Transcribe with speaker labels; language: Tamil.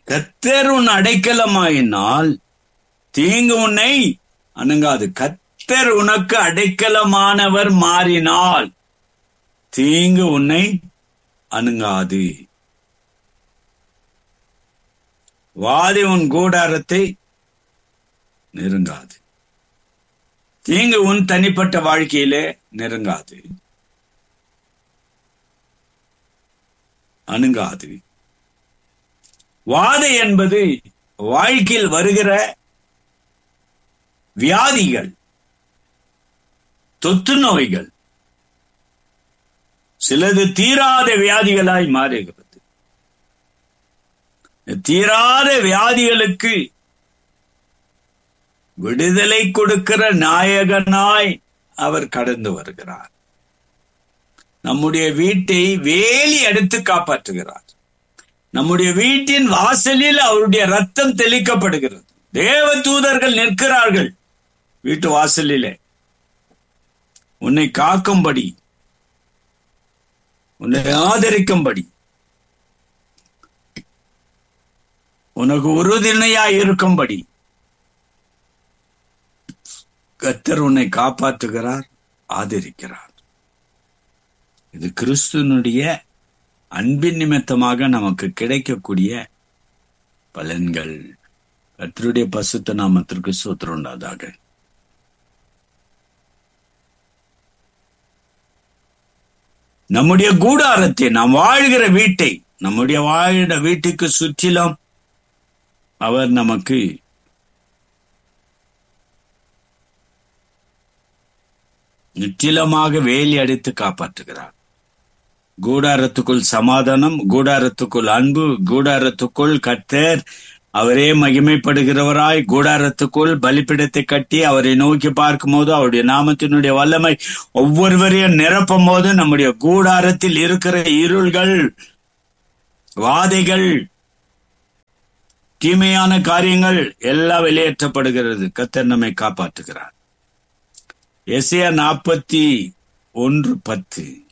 Speaker 1: கத்தர் உன் அடைக்கலமாயினால் தீங்கு உன்னை அணுங்காது கத்தர் உனக்கு அடைக்கலமானவர் மாறினால் தீங்கு உன்னை அணுங்காது வாதி உன் கூடாரத்தை நெருங்காது தீங்கு உன் தனிப்பட்ட வாழ்க்கையிலே நெருங்காது அணுங்காது வாதை என்பது வாழ்க்கையில் வருகிற வியாதிகள் தொற்று நோய்கள் சிலது தீராத வியாதிகளாய் மாறுகிறது தீராத வியாதிகளுக்கு விடுதலை கொடுக்கிற நாயகனாய் அவர் கடந்து வருகிறார் நம்முடைய வீட்டை வேலி அடுத்து காப்பாற்றுகிறார் நம்முடைய வீட்டின் வாசலில் அவருடைய ரத்தம் தெளிக்கப்படுகிறது தேவ தூதர்கள் நிற்கிறார்கள் வீட்டு வாசலிலே உன்னை காக்கும்படி உன்னை ஆதரிக்கும்படி உனக்கு உறுதுணையாய் இருக்கும்படி கத்தர் உன்னை காப்பாற்றுகிறார் ஆதரிக்கிறார் இது கிறிஸ்துவனுடைய அன்பின் நிமித்தமாக நமக்கு கிடைக்கக்கூடிய பலன்கள் கத்தருடைய பசுத்த நாமத்திற்கு சூத்திரம் உண்டாதாக நம்முடைய கூடாரத்தை நாம் வாழ்கிற வீட்டை நம்முடைய வாழ்கிற வீட்டுக்கு சுற்றிலும் அவர் நமக்கு நிற்றிலமாக வேலி அடித்து காப்பாற்றுகிறார் கூடாரத்துக்குள் சமாதானம் கூடாரத்துக்குள் அன்பு கூடாரத்துக்குள் கத்தர் அவரே மகிமைப்படுகிறவராய் கூடாரத்துக்குள் பலிப்பிடத்தை கட்டி அவரை நோக்கி பார்க்கும் போது அவருடைய நாமத்தினுடைய வல்லமை ஒவ்வொருவரையும் நிரப்பும் போது நம்முடைய கூடாரத்தில் இருக்கிற இருள்கள் வாதைகள் தீமையான காரியங்கள் எல்லாம் வெளியேற்றப்படுகிறது கத்தர் நம்மை காப்பாற்றுகிறார் எஸ்ஏ நாற்பத்தி ஒன்று பத்து